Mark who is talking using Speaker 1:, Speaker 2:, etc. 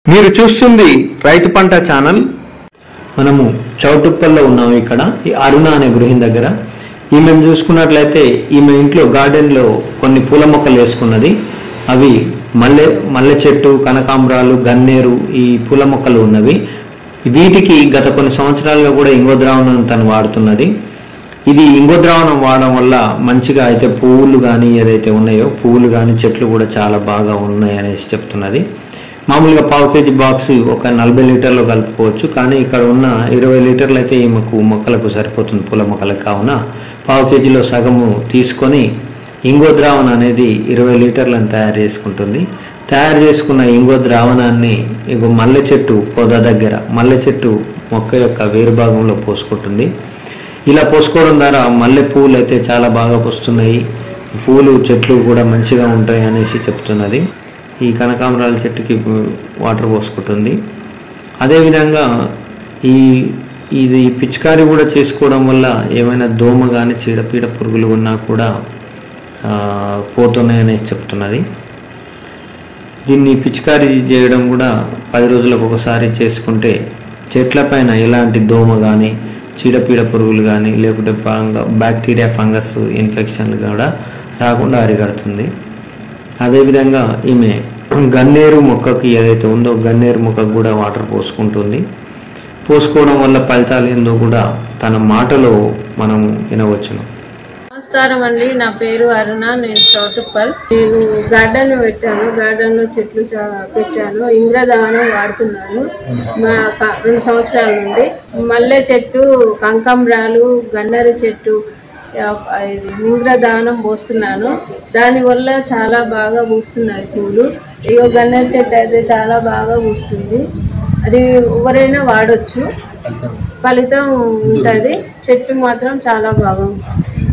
Speaker 1: మీరు చూస్తుంది రైతు పంట ఛానల్ మనము చౌటుప్పల్లో ఉన్నాము ఇక్కడ ఈ అరుణ అనే గృహిణి దగ్గర ఈమెను చూసుకున్నట్లయితే ఈమె ఇంట్లో గార్డెన్లో కొన్ని పూల మొక్కలు వేసుకున్నది అవి మల్లె మల్లె చెట్టు కనకాంబరాలు గన్నేరు ఈ పూల మొక్కలు ఉన్నవి వీటికి గత కొన్ని సంవత్సరాలుగా కూడా ఇంగో ద్రావణం తను వాడుతున్నది ఇది ఇంగో ద్రావణం వాడడం వల్ల మంచిగా అయితే పువ్వులు కానీ ఏదైతే ఉన్నాయో పువ్వులు కానీ చెట్లు కూడా చాలా బాగా ఉన్నాయి అనేసి చెప్తున్నది మామూలుగా పావు కేజీ బాక్స్ ఒక నలభై లీటర్లో కలుపుకోవచ్చు కానీ ఇక్కడ ఉన్న ఇరవై లీటర్లు అయితే ఈమెకు మొక్కలకు సరిపోతుంది పూల మొక్కలకు కావున పావు కేజీలో సగము తీసుకొని ఇంగో ద్రావణం అనేది ఇరవై లీటర్లను తయారు చేసుకుంటుంది తయారు చేసుకున్న ఇంగో ద్రావణాన్ని ఇగో మల్లె చెట్టు పొద దగ్గర మల్లె చెట్టు మొక్క యొక్క వేరు భాగంలో పోసుకుంటుంది ఇలా పోసుకోవడం ద్వారా మల్లె పువ్వులు అయితే చాలా బాగా వస్తున్నాయి పూలు చెట్లు కూడా మంచిగా ఉంటాయి అనేసి చెప్తున్నది ఈ కనకాంబరాల చెట్టుకి వాటర్ పోసుకుంటుంది అదేవిధంగా ఈ ఇది పిచికారి కూడా చేసుకోవడం వల్ల ఏమైనా దోమ కానీ చీడపీడ పురుగులు ఉన్నా కూడా ఆ, పోతున్నాయనేసి చెప్తున్నది దీన్ని పిచికారీ చేయడం కూడా పది రోజులకు ఒకసారి చేసుకుంటే చెట్లపైన ఎలాంటి దోమ కానీ చీడపీడ పురుగులు కానీ లేకుంటే ఫంగ బ్యాక్టీరియా ఫంగస్ ఇన్ఫెక్షన్లు కూడా రాకుండా అరిగడుతుంది అదేవిధంగా ఈమె గన్నేరు మొక్కకి ఏదైతే ఉందో గన్నేరు మొక్కకు కూడా వాటర్ పోసుకుంటుంది పోసుకోవడం వల్ల ఫలితాలు ఏందో కూడా తన మాటలో మనం వినవచ్చును
Speaker 2: నమస్కారం అండి నా పేరు అరుణ నేను చౌటుప్పల్ నేను గార్డెన్ పెట్టాను గార్డెన్ లో చెట్లు చా- పెట్టాను ఇంద్రదావనం వాడుతున్నాను మా క- రెండు సంవత్సరాల నుండి మల్లె చెట్టు కంకంబరాలు గన్నెర చెట్టు ఆ, ఇది ఇంద్రదానం పోస్తున్నాను దానివల్ల చాలా బాగా పూస్తున్నాయి పూలు ఇగో గన్నెర చెట్టు అయితే చాలా బాగా పూస్తుంది అది ఎవరైనా వాడొచ్చు ఫలితం ఉంటుంది చెట్టు మాత్రం చాలా బాగుంటుంది